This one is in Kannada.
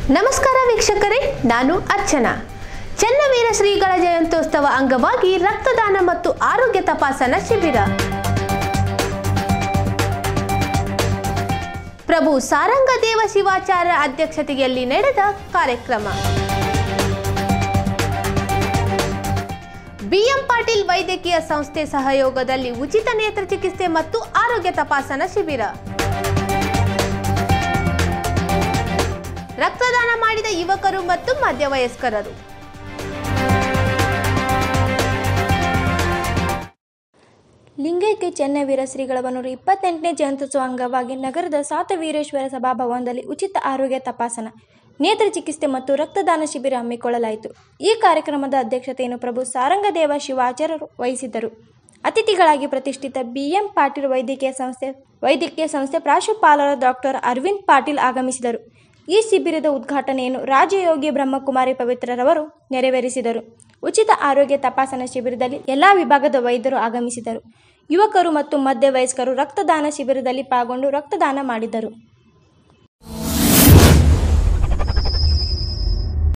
ನಮಸ್ಕಾರ ವೀಕ್ಷಕರೇ ನಾನು ಅರ್ಚನಾ ಚನ್ನವೀರ ಶ್ರೀಗಳ ಜಯಂತ್ಯೋತ್ಸವ ಅಂಗವಾಗಿ ರಕ್ತದಾನ ಮತ್ತು ಆರೋಗ್ಯ ತಪಾಸಣಾ ಶಿಬಿರ ಪ್ರಭು ಸಾರಂಗದೇವ ಶಿವಾಚಾರ್ಯ ಅಧ್ಯಕ್ಷತೆಯಲ್ಲಿ ನಡೆದ ಕಾರ್ಯಕ್ರಮ ಬಿಎಂ ಪಾಟೀಲ್ ವೈದ್ಯಕೀಯ ಸಂಸ್ಥೆ ಸಹಯೋಗದಲ್ಲಿ ಉಚಿತ ನೇತ್ರ ಚಿಕಿತ್ಸೆ ಮತ್ತು ಆರೋಗ್ಯ ತಪಾಸಣಾ ಶಿಬಿರ ರಕ್ತದಾನ ಮಾಡಿದ ಯುವಕರು ಮತ್ತು ಮಧ್ಯವಯಸ್ಕರರು ಲಿಂಗೈಕ್ಯ ಚೆನ್ನವೀರ ಶ್ರೀಗಳ ಬನ್ನೂರು ಇಪ್ಪತ್ತೆಂಟನೇ ಜಯಂತ್ಯೋತ್ಸವ ಅಂಗವಾಗಿ ನಗರದ ಸಾತವೀರೇಶ್ವರ ಸಭಾಭವನದಲ್ಲಿ ಉಚಿತ ಆರೋಗ್ಯ ತಪಾಸಣಾ ನೇತ್ರ ಚಿಕಿತ್ಸೆ ಮತ್ತು ರಕ್ತದಾನ ಶಿಬಿರ ಹಮ್ಮಿಕೊಳ್ಳಲಾಯಿತು ಈ ಕಾರ್ಯಕ್ರಮದ ಅಧ್ಯಕ್ಷತೆಯನ್ನು ಪ್ರಭು ಸಾರಂಗದೇವ ಶಿವಾಚಾರ್ಯರು ವಹಿಸಿದ್ದರು ಅತಿಥಿಗಳಾಗಿ ಪ್ರತಿಷ್ಠಿತ ಬಿಎಂ ಪಾಟೀಲ್ ವೈದ್ಯಕೀಯ ಸಂಸ್ಥೆ ವೈದ್ಯಕೀಯ ಸಂಸ್ಥೆ ಪ್ರಾಂಶುಪಾಲರ ಡಾಕ್ಟರ್ ಅರವಿಂದ್ ಪಾಟೀಲ್ ಆಗಮಿಸಿದರು ಈ ಶಿಬಿರದ ಉದ್ಘಾಟನೆಯನ್ನು ರಾಜಯೋಗಿ ಬ್ರಹ್ಮಕುಮಾರಿ ಪವಿತ್ರರವರು ನೆರವೇರಿಸಿದರು ಉಚಿತ ಆರೋಗ್ಯ ತಪಾಸಣಾ ಶಿಬಿರದಲ್ಲಿ ಎಲ್ಲಾ ವಿಭಾಗದ ವೈದ್ಯರು ಆಗಮಿಸಿದರು ಯುವಕರು ಮತ್ತು ಮಧ್ಯವಯಸ್ಕರು ರಕ್ತದಾನ ಶಿಬಿರದಲ್ಲಿ ಪಾಲ್ಗೊಂಡು ರಕ್ತದಾನ ಮಾಡಿದರು